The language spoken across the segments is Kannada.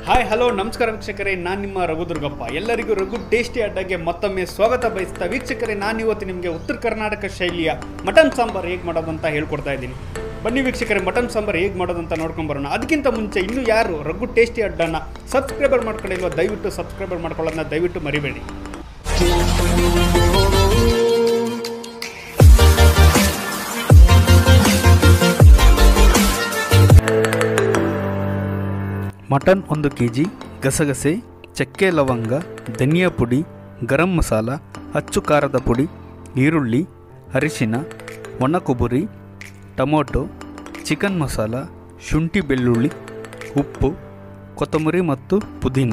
ಹಾಯ್ ಹಲೋ ನಮಸ್ಕಾರ ವೀಕ್ಷಕರೇ ನಾನು ನಿಮ್ಮ ರಘುದುರ್ಗಪ್ಪ ಎಲ್ಲರಿಗೂ ರಘು ಟೇಸ್ಟಿ ಅಡ್ಡಗೆ ಮತ್ತೊಮ್ಮೆ ಸ್ವಾಗತ ಬಯಸ್ತಾ ವೀಕ್ಷಕರೇ ನಾನು ಇವತ್ತು ನಿಮಗೆ ಉತ್ತರ ಕರ್ನಾಟಕ ಶೈಲಿಯ ಮಟನ್ ಸಾಂಬಾರ್ ಹೇಗೆ ಮಾಡೋದು ಅಂತ ಹೇಳ್ಕೊಡ್ತಾ ಇದ್ದೀನಿ ಬನ್ನಿ ವೀಕ್ಷಕರೇ ಮಟನ್ ಸಾಂಬಾರ್ ಹೇಗೆ ಮಾಡೋದು ಅಂತ ನೋಡ್ಕೊಂಡು ಬರೋಣ ಅದಕ್ಕಿಂತ ಮುಂಚೆ ಇನ್ನೂ ಯಾರು ರಘು ಟೇಸ್ಟಿ ಅಡ್ಡನ ಸಬ್ಸ್ಕ್ರೈಬರ್ ಮಾಡ್ಕೊಂಡಿಲ್ವೋ ದಯವಿಟ್ಟು ಸಬ್ಸ್ಕ್ರೈಬರ್ ಮಾಡ್ಕೊಳ್ಳೋದನ್ನ ದಯವಿಟ್ಟು ಮರಿಬೇಡಿ ಮಟನ್ ಒಂದು ಕೆ ಜಿ ಗಸಗಸೆ ಚಕ್ಕೆ ಲವಂಗ ಧನಿಯಾ ಪುಡಿ ಗರಂ ಮಸಾಲ ಅಚ್ಚು ಖಾರದ ಪುಡಿ ಈರುಳ್ಳಿ ಅರಿಶಿನ ಒಣ ಕೊಬ್ಬರಿ ಟೊಮೊಟೊ ಚಿಕನ್ ಮಸಾಲ ಶುಂಠಿ ಬೆಳ್ಳುಳ್ಳಿ ಉಪ್ಪು ಕೊತ್ತಂಬರಿ ಮತ್ತು ಪುದೀನ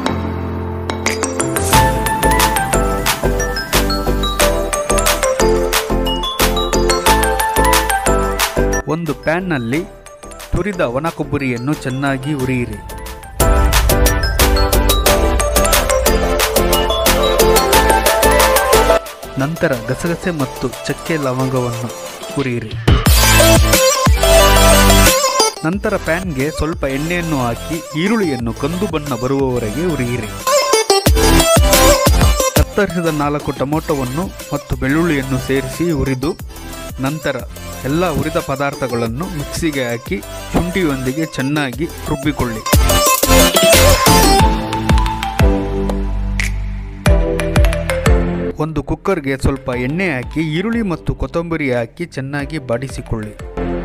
ಒಂದು ಪ್ಯಾನ್ನಲ್ಲಿ ತುರಿದ ಒಣ ಕೊಬ್ಬರಿಯನ್ನು ಚೆನ್ನಾಗಿ ಹುರಿಯಿರಿ ನಂತರ ಗಸಗಸೆ ಮತ್ತು ಚಕ್ಕೆ ಲವಂಗವನ್ನು ಹುರಿಯಿರಿ ನಂತರ ಪ್ಯಾನ್ಗೆ ಸ್ವಲ್ಪ ಎಣ್ಣೆಯನ್ನು ಹಾಕಿ ಈರುಳ್ಳಿಯನ್ನು ಕಂದು ಬಣ್ಣ ಬರುವವರೆಗೆ ಹುರಿಯಿರಿ ಕತ್ತರಿಸಿದ ನಾಲ್ಕು ಟೊಮೊಟೊವನ್ನು ಮತ್ತು ಬೆಳ್ಳುಳ್ಳಿಯನ್ನು ಸೇರಿಸಿ ಹುರಿದು ನಂತರ ಎಲ್ಲ ಹುರಿದ ಪದಾರ್ಥಗಳನ್ನು ಮಿಕ್ಸಿಗೆ ಹಾಕಿ ಶುಂಠಿಯೊಂದಿಗೆ ಚೆನ್ನಾಗಿ ರುಬ್ಬಿಕೊಳ್ಳಿ ಒಂದು ಕುಕ್ಕರ್ಗೆ ಸ್ವಲ್ಪ ಎಣ್ಣೆ ಹಾಕಿ ಈರುಳ್ಳಿ ಮತ್ತು ಕೊತ್ತಂಬರಿ ಹಾಕಿ ಚೆನ್ನಾಗಿ ಬಾಡಿಸಿಕೊಳ್ಳಿ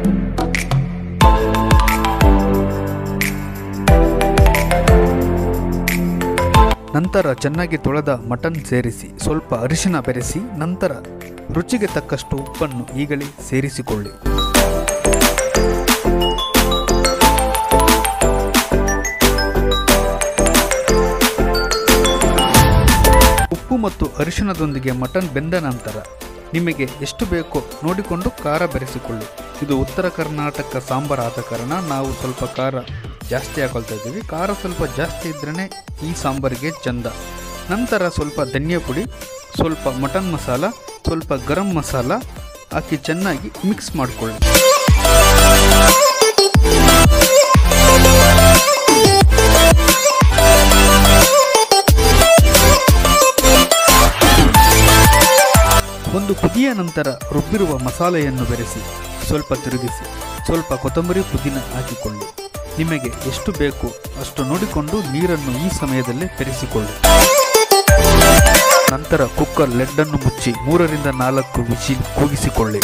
ನಂತರ ಚೆನ್ನಾಗಿ ತೊಳೆದ ಮಟನ್ ಸೇರಿಸಿ ಸ್ವಲ್ಪ ಅರಿಶಿನ ಬೆರೆಸಿ ನಂತರ ರುಚಿಗೆ ತಕ್ಕಷ್ಟು ಉಪ್ಪನ್ನು ಈಗಲೇ ಸೇರಿಸಿಕೊಳ್ಳಿ ಉಪ್ಪು ಮತ್ತು ಅರಿಶಿಣದೊಂದಿಗೆ ಮಟನ್ ಬೆಂದ ನಂತರ ನಿಮಗೆ ಎಷ್ಟು ಬೇಕೋ ನೋಡಿಕೊಂಡು ಖಾರ ಬೆರೆಸಿಕೊಳ್ಳಿ ಇದು ಉತ್ತರ ಕರ್ನಾಟಕ ಸಾಂಬಾರ್ ಆದ ಕಾರಣ ನಾವು ಸ್ವಲ್ಪ ಖಾರ ಜಾಸ್ತಿ ಹಾಕೊಳ್ತಾ ಇದ್ದೀವಿ ಖಾರ ಸ್ವಲ್ಪ ಜಾಸ್ತಿ ಇದ್ರೇ ಈ ಸಾಂಬಾರಿಗೆ ಚಂದ ನಂತರ ಸ್ವಲ್ಪ ಧನಿಯಾ ಪುಡಿ ಸ್ವಲ್ಪ ಮಟನ್ ಮಸಾಲ ಸ್ವಲ್ಪ ಗರಂ ಮಸಾಲ ಹಾಕಿ ಚೆನ್ನಾಗಿ ಮಿಕ್ಸ್ ಮಾಡಿಕೊಳ್ಳಿ ಒಂದು ಕುದಿಯ ನಂತರ ರುಬ್ಬಿರುವ ಮಸಾಲೆಯನ್ನು ಬೆರೆಸಿ ಸ್ವಲ್ಪ ತಿರುಗಿಸಿ ಸ್ವಲ್ಪ ಕೊತ್ತಂಬರಿ ಪುದೀನ ಹಾಕಿಕೊಳ್ಳಿ ನಿಮಗೆ ಎಷ್ಟು ಬೇಕು ಅಷ್ಟು ನೋಡಿಕೊಂಡು ನೀರನ್ನು ಈ ಸಮಯದಲ್ಲೇ ಬೆರೆಸಿಕೊಳ್ಳಿ ನಂತರ ಕುಕ್ಕರ್ ಲೆಡ್ಡನ್ನು ಮುಚ್ಚಿ ಮೂರರಿಂದ ನಾಲ್ಕು ವಿಸಿಲ್ ಕೂಗಿಸಿಕೊಳ್ಳಿ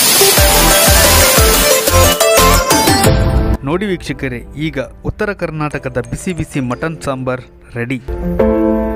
ನೋಡಿ ವೀಕ್ಷಕರೇ ಈಗ ಉತ್ತರ ಕರ್ನಾಟಕದ ಬಿಸಿ ಬಿಸಿ ಮಟನ್ ಸಾಂಬಾರ್ ರೆಡಿ